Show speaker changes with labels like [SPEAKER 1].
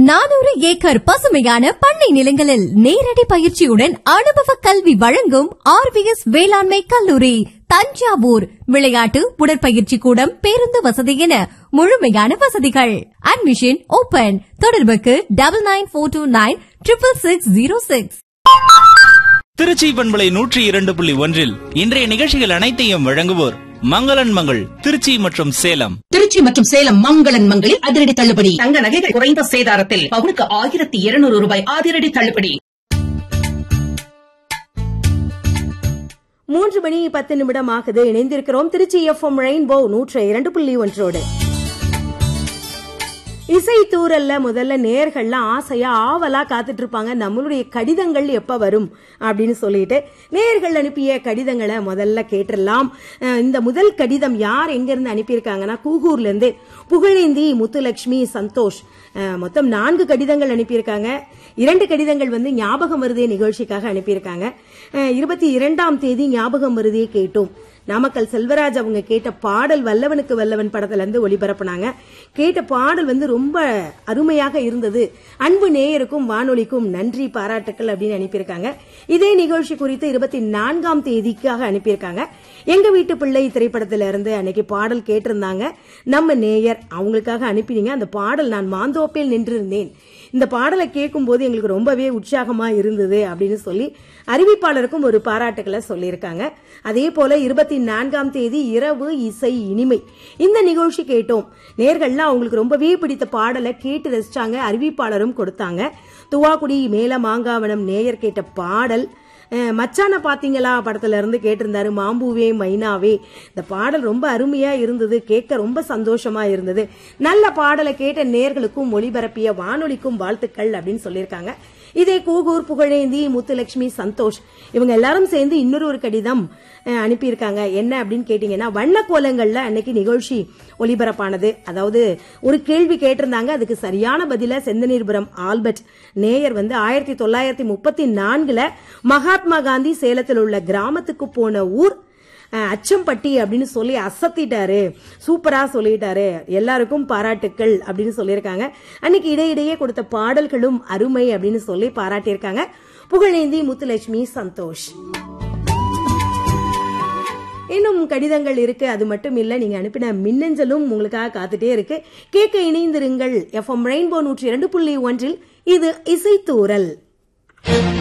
[SPEAKER 1] நானூறு ஏக்கர் பசுமையான பண்ணை நிலங்களில் நேரடி பயிற்சியுடன் அனுபவ கல்வி வழங்கும் ஆர்விஎஸ் வேளாண்மை கல்லூரி தஞ்சாவூர் விளையாட்டு உடற்பயிற்சி கூடம் பேருந்து வசதி என முழுமையான வசதிகள் அட்மிஷன் ஓபன் தொடர்புக்கு double nine four two nine triple six zero six
[SPEAKER 2] Trichy பண்பலை நூற்றி இரண்டு புள்ளி ஒன்றில் இன்றைய நிகழ்ச்சிகள் அனைத்தையும் வழங்குவோர் மங்களன் மங்கள் திருச்சி மற்றும் சேலம்
[SPEAKER 3] திருச்சி மற்றும் சேலம் மங்களன் மங்களில் அதிரடி தள்ளுபடி
[SPEAKER 4] தங்க நகைகள் குறைந்த சேதாரத்தில் பவுனுக்கு ஆயிரத்தி இருநூறு ரூபாய் அதிரடி தள்ளுபடி
[SPEAKER 5] மூன்று மணி பத்து நிமிடம் ஆகுது இணைந்திருக்கிறோம் திருச்சி எஃப்எம் ரெயின்போ நூற்று இரண்டு புள்ளி ஒன்றோடு இசை தூரல்ல முதல்ல நேர்கள்லாம் ஆசையா ஆவலா காத்துட்டு இருப்பாங்க நம்மளுடைய கடிதங்கள் எப்ப வரும் அப்படின்னு சொல்லிட்டு நேர்கள் அனுப்பிய கடிதங்களை முதல்ல கேட்டுடலாம் அஹ் இந்த முதல் கடிதம் யார் எங்க இருந்து அனுப்பியிருக்காங்கன்னா கூகூர்ல இருந்து புகழேந்தி முத்துலட்சுமி சந்தோஷ் அஹ் மொத்தம் நான்கு கடிதங்கள் அனுப்பியிருக்காங்க இரண்டு கடிதங்கள் வந்து ஞாபகம் வருதே நிகழ்ச்சிக்காக அனுப்பியிருக்காங்க அஹ் இருபத்தி இரண்டாம் தேதி ஞாபகம் வருதே கேட்டோம் நாமக்கல் செல்வராஜ் அவங்க கேட்ட பாடல் வல்லவனுக்கு வல்லவன் படத்துல இருந்து ஒளிபரப்புனாங்க கேட்ட பாடல் வந்து ரொம்ப அருமையாக இருந்தது அன்பு நேயருக்கும் வானொலிக்கும் நன்றி பாராட்டுக்கள் அப்படின்னு அனுப்பியிருக்காங்க இதே நிகழ்ச்சி குறித்து இருபத்தி நான்காம் தேதிக்காக அனுப்பியிருக்காங்க எங்க வீட்டு பிள்ளை திரைப்படத்துல இருந்து அன்னைக்கு பாடல் கேட்டிருந்தாங்க நம்ம நேயர் அவங்களுக்காக அனுப்பினீங்க அந்த பாடல் நான் மாந்தோப்பில் நின்றிருந்தேன் இந்த பாடலை கேட்கும் போது எங்களுக்கு ரொம்பவே உற்சாகமா இருந்தது அப்படின்னு சொல்லி அறிவிப்பாளருக்கும் ஒரு பாராட்டுக்களை சொல்லியிருக்காங்க அதே போல இருபத்தி நான்காம் தேதி இரவு இசை இனிமை இந்த நிகழ்ச்சி கேட்டோம் நேர்கள்லாம் அவங்களுக்கு ரொம்பவே பிடித்த பாடலை கேட்டு ரசிச்சாங்க அறிவிப்பாளரும் கொடுத்தாங்க துவாக்குடி மேல மாங்காவனம் நேயர் கேட்ட பாடல் அஹ், மச்சான பாத்தீங்களா படத்துல இருந்து கேட்டிருந்தாரு மாம்பூவே மைனாவே இந்த பாடல் ரொம்ப அருமையா இருந்தது கேட்க ரொம்ப சந்தோஷமா இருந்தது நல்ல பாடலை கேட்ட நேர்களுக்கும் ஒளிபரப்பிய வானொலிக்கும் வாழ்த்துக்கள் அப்படின்னு சொல்லியிருக்காங்க இதே கூகூர் புகழேந்தி முத்துலட்சுமி சந்தோஷ் இவங்க எல்லாரும் சேர்ந்து இன்னொரு ஒரு கடிதம் அஹ், அனுப்பியிருக்காங்க என்ன அப்படின்னு கேட்டீங்கன்னா வண்ண கோலங்கள்ல அன்னைக்கு நிகழ்ச்சி ஒளிபரப்பானது அதாவது ஒரு கேள்வி கேட்டிருந்தாங்க அதுக்கு சரியான பதில செந்தனீர்புரம் ஆல்பர்ட் நேயர் வந்து ஆயிரத்தி தொள்ளாயிரத்தி முப்பத்தி நான்குல மகாத்மா காந்தி சேலத்தில் உள்ள கிராமத்துக்கு போன ஊர் அஹ், அச்சம்பட்டி அப்படின்னு சொல்லி அசத்திட்டாரு சூப்பரா சொல்லிட்டாரு எல்லாருக்கும் பாராட்டுக்கள் அப்படின்னு சொல்லியிருக்காங்க அன்னைக்கு இடையிடையே கொடுத்த பாடல்களும் அருமை அப்படின்னு சொல்லி பாராட்டியிருக்காங்க புகழேந்தி முத்துலட்சுமி சந்தோஷ் இன்னும் கடிதங்கள் இருக்கு அது மட்டும் இல்ல நீங்க அனுப்பின மின்னஞ்சலும் உங்களுக்காக காத்துட்டே இருக்கு கேட்க இணைந்திருங்கள் எஃப்எம் ரெயின்போ நூற்றி இரண்டு புள்ளி ஒன்றில் இது இசைத்தூரல்